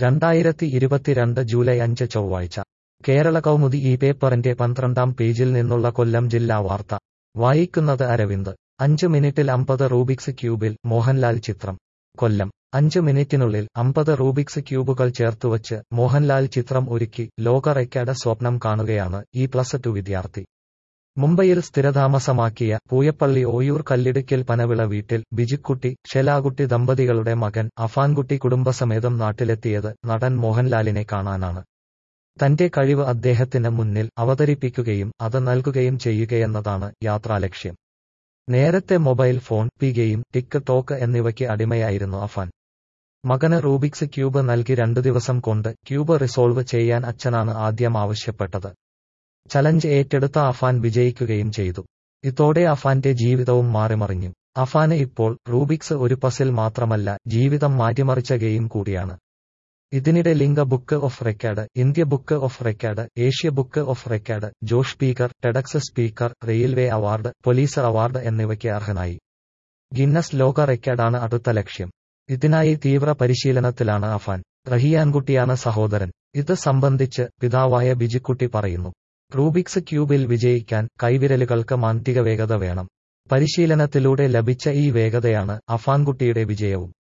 രണ്ടായിരത്തി ഇരുപത്തിരണ്ട് ജൂലൈ അഞ്ച് ചൊവ്വാഴ്ച കേരള കൗമുദി ഈ പേപ്പറിന്റെ പന്ത്രണ്ടാം പേജിൽ നിന്നുള്ള കൊല്ലം ജില്ലാ വാർത്ത വായിക്കുന്നത് അരവിന്ദ് അഞ്ച് മിനിറ്റിൽ അമ്പത് റൂബിക്സ് ക്യൂബിൽ മോഹൻലാൽ ചിത്രം കൊല്ലം അഞ്ച് മിനിറ്റിനുള്ളിൽ അമ്പത് റൂബിക്സ് ക്യൂബുകൾ ചേർത്തുവച്ച് മോഹൻലാൽ ചിത്രം ഒരുക്കി ലോക റെക്കോർഡ് സ്വപ്നം കാണുകയാണ് ഈ പ്ലസ് ടു വിദ്യാർത്ഥി മുംബൈയിൽ സ്ഥിരതാമസമാക്കിയ പൂയപ്പള്ളി ഓയൂർ കല്ലിടുക്കിൽ പനവിള വീട്ടിൽ ബിജിക്കുട്ടി ഷെലാകുട്ടി ദമ്പതികളുടെ മകൻ അഫാൻകുട്ടി കുടുംബസമേതം നാട്ടിലെത്തിയത് നടൻ മോഹൻലാലിനെ കാണാനാണ് തന്റെ കഴിവ് അദ്ദേഹത്തിന് മുന്നിൽ അവതരിപ്പിക്കുകയും അത് നൽകുകയും ചെയ്യുകയെന്നതാണ് യാത്രാലക്ഷ്യം നേരത്തെ mobile phone P game TikTok എന്നിവയ്ക്ക് അടിമയായിരുന്നു അഫാൻ മകന് റൂബിക്സ് ക്യൂബ് നൽകി രണ്ടു ദിവസം കൊണ്ട് ക്യൂബ് റിസോൾവ് ചെയ്യാൻ അച്ഛനാണ് ആദ്യം ആവശ്യപ്പെട്ടത് ചലഞ്ച് ഏറ്റെടുത്ത അഫാൻ വിജയിക്കുകയും ചെയ്തു ഇതോടെ അഫാന്റെ ജീവിതവും മാറിമറിഞ്ഞു അഫാന് ഇപ്പോൾ റൂബിക്സ് ഒരു പസിൽ മാത്രമല്ല ജീവിതം മാറ്റിമറിച്ച ഗെയിം കൂടിയാണ് ഇതിനിടെ Limca book of record India book of record Asia book of record Josh speaker TEDx speaker railway award police award എന്നിവയ്ക്ക് അർഹനായി ഗിന്നസ് ലോക റെക്കോർഡാണ് അടുത്ത ലക്ഷ്യം ഇതിനായി തീവ്ര പരിശീലനത്തിലാണ് അഫാൻ റഹിയാൻകുട്ടിയാണ് സഹോദരൻ ഇത് സംബന്ധിച്ച് പിതാവായ ബിജിക്കുട്ടി പറയുന്നു റൂബിക്സ് ക്യൂബിൽ വിജയിക്കാൻ കൈവിരലുകൾക്ക് മാന്ത്രിക വേഗത വേണം പരിശീലനത്തിലൂടെ ലഭിച്ച ഈ വേഗതയാണ് അഫാൻകുട്ടിയുടെ വിജയവും